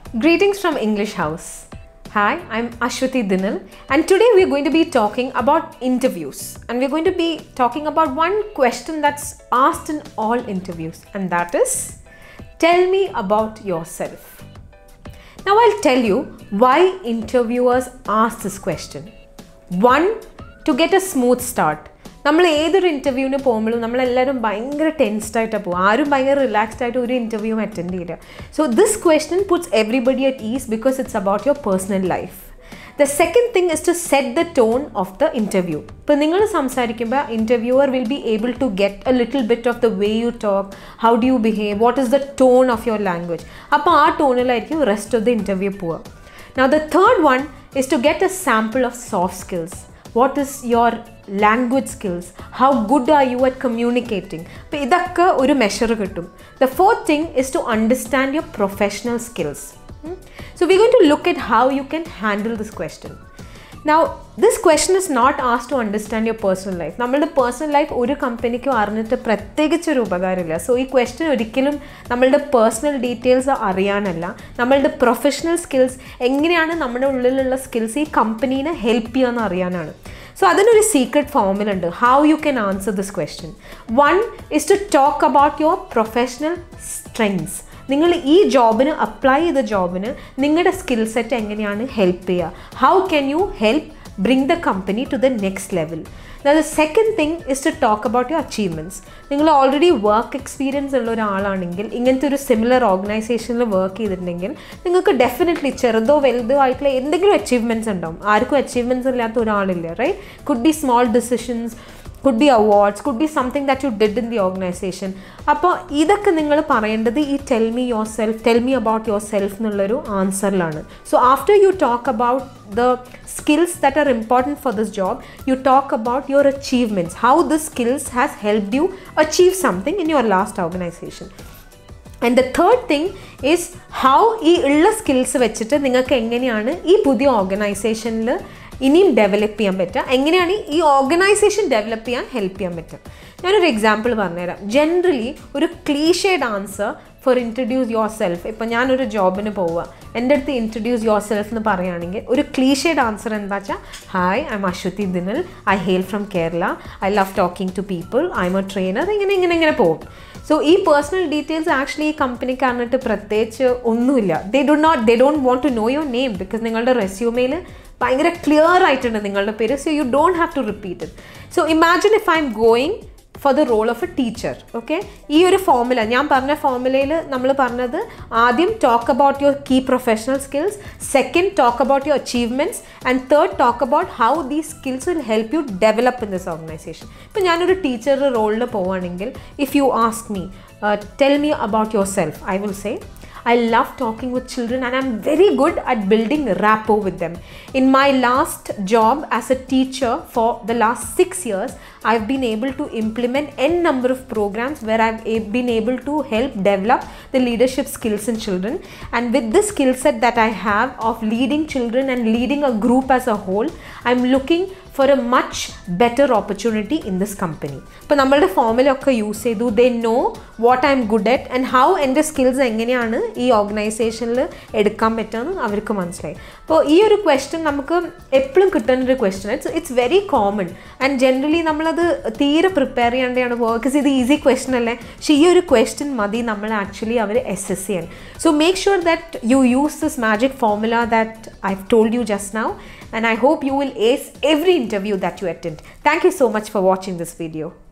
Greetings from English House. Hi, I'm Ashwati Dinal, and today we're going to be talking about interviews. And we're going to be talking about one question that's asked in all interviews, and that is Tell me about yourself. Now, I'll tell you why interviewers ask this question. One, to get a smooth start. നമ്മൾ ഏതൊരു ഇൻ്റർവ്യൂവിന് പോകുമ്പോഴും നമ്മളെല്ലാവരും ഭയങ്കര tensed ആയിട്ടാണ് പോകും ആരും ഭയങ്കര റിലാക്സ്ഡ് ആയിട്ട് ഒരു ഇൻ്റർവ്യൂവും അറ്റൻഡ് ചെയ്യില്ല so this question puts everybody at ease because it's about your personal life the second thing is to set the tone of the interview ഇപ്പോൾ നിങ്ങൾ സംസാരിക്കുമ്പോൾ interviewer will be able to get a little bit of the way you talk how do you behave what is the tone of your language അപ്പോൾ ആ ടോണിലായിരിക്കും rest of the interview പോവുക Now, the third one is to get a sample of soft skills. What is your language skills how good are you at communicating അപ്പോൾ ഇതൊക്കെ ഒരു measure കിട്ടും the fourth thing is to understand your professional skills so we going to look at how you can handle this question now this question is not as to understand your personal life നമ്മളുടെ personal life ഒരു കമ്പനിക്കും അറിഞ്ഞിട്ട് പ്രത്യേകിച്ചൊരു ഉപകാരമില്ല so ഈ question ഒരിക്കലും നമ്മളുടെ personal details അറിയാനല്ല നമ്മളുടെ professional skills എങ്ങനെയാണ് നമ്മുടെ ഉള്ളിലുള്ള സ്കിൽസ് ഈ കമ്പനീനെ ഹെൽപ്പ് ചെയ്യുകയെന്ന് അറിയാനാണ് സോ അതിനൊരു സീക്രട്ട് ഫോമിൽ ഉണ്ട് how you can answer this question one is to talk about your professional strengths നിങ്ങൾ ഈ ജോബിന് അപ്ലൈ ചെയ്ത ജോബിന് നിങ്ങളുടെ സ്കിൽ സെറ്റ് എങ്ങനെയാണ് ഹെൽപ്പ് ചെയ്യുക how can you help bring the company to the next level the second thing is to talk about your achievements നിങ്ങൾ already work experience ഉള്ള ഒരാളാണെങ്കിൽ ഇങ്ങനത്തെ ഒരു സിമിലർ ഓർഗനൈസേഷനിൽ വർക്ക് ചെയ്തിട്ടുണ്ടെങ്കിൽ നിങ്ങൾക്ക് ഡെഫിനറ്റ്ലി ചെറുതോ വലുതോ ആയിട്ടുള്ള എന്തെങ്കിലും അച്ചീവ്മെൻറ്റ്സ് ഉണ്ടാവും ആർക്കും അച്ചീവ്മെൻറ്റ്സ് ഇല്ലാത്ത ഒരാളില്ല right could be small decisions could be awards could be something that you did in the organization അപ്പോൾ ഇതൊക്കെ നിങ്ങൾ പറയേണ്ടത് ഈ tell me yourself tell me about yourself എന്നുള്ളൊരു ആൻസറിലാണ് so after you talk about the skills that are important for this job you talk about your achievements how the skills has helped you achieve something in your last organization and the third thing is how ഈ ഉള്ള skills വെച്ചിട്ട് നിങ്ങൾക്ക് എങ്ങനെയാണ് ഈ പുതിയ ഓർഗനൈസേഷനിൽ ഇനിയും develop ചെയ്യാൻ പറ്റുക എങ്ങനെയാണ് ഈ ഓർഗനൈസേഷൻ ഡെവലപ്പ് ചെയ്യാൻ ഹെൽപ്പ് ചെയ്യാൻ പറ്റുക ഞാനൊരു എക്സാമ്പിൾ പറഞ്ഞുതരാം ജനറലി ഒരു clichéd answer for introduce yourself ഇപ്പം ഞാനൊരു ജോബിന് പോവുക എൻ്റെ അടുത്ത് ഇൻട്രൊഡ്യൂസ് യുവർ സെൽഫ് എന്ന് പറയുകയാണെങ്കിൽ ഒരു ക്ലീഷേഡ് ആൻസർ എന്താ വെച്ചാൽ hi I'm Ashwathi Dinal I hail from Kerala I love talking to people I'm a trainer ഇങ്ങനെ ഇങ്ങനെ ഇങ്ങനെ പോകും സോ ഈ പേഴ്സണൽ ഡീറ്റെയിൽസ് ആക്ച്വലി ഈ കമ്പനിക്ക് അറിഞ്ഞിട്ട് പ്രത്യേകിച്ച് ഒന്നുമില്ല they do not they don't want to know your name because നിങ്ങളുടെ റെസ്യൂമെയിൽ ഭയങ്കര ക്ലിയർ ആയിട്ടുണ്ട് നിങ്ങളുടെ പേര് so you don't have to repeat it so imagine if I'm going for the role of a teacher okay ഈ ഒരു formula ഞാൻ പറഞ്ഞ ഫോമുലയിൽ നമ്മൾ പറഞ്ഞത് ആദ്യം talk about your key professional skills second talk about your achievements and third talk about how these skills will help you develop in this organization ഇപ്പം ഞാനൊരു ടീച്ചർ റോളിൽ പോവുകയാണെങ്കിൽ if you ask me tell me about yourself I will say I love talking with children and I'm very good at building rapport with them. In my last job as a teacher for the last six years, I've been able to implement n number of programs where I've been able to help develop the leadership skills in children. And with this skill set that I have of leading children and leading a group as a whole, I'm looking for a much better opportunity in this company ഇപ്പോൾ നമ്മളുടെ ഫോമിലൊക്കെ use ചെയ്തു they know what I'm good at and how എൻ്റെ skills എങ്ങനെയാണ് ഈ ഓർഗനൈസേഷനിൽ എടുക്കാൻ പറ്റുമെന്ന് അവർക്ക് മനസ്സിലായി അപ്പോൾ ഈ ഒരു ക്വസ്റ്റ്യൻ നമുക്ക് എപ്പോഴും കിട്ടുന്ന ഒരു question it's it's very common and generally നമ്മളത് തീരെ പ്രിപ്പയർ ചെയ്യേണ്ടതാണ് ബിക്കോസ് ഇത് ഈസി ക്വസ്റ്റ്യൻ അല്ലേ പക്ഷേ ഈ ഒരു ക്വസ്റ്റ്യൻ മതി നമ്മൾ ആക്ച്വലി അവർ എസ് ചെയ്യാൻ so make sure that you use this magic formula that I told you just now and I hope you will ace every interview that you attend. Thank you so much for watching this video.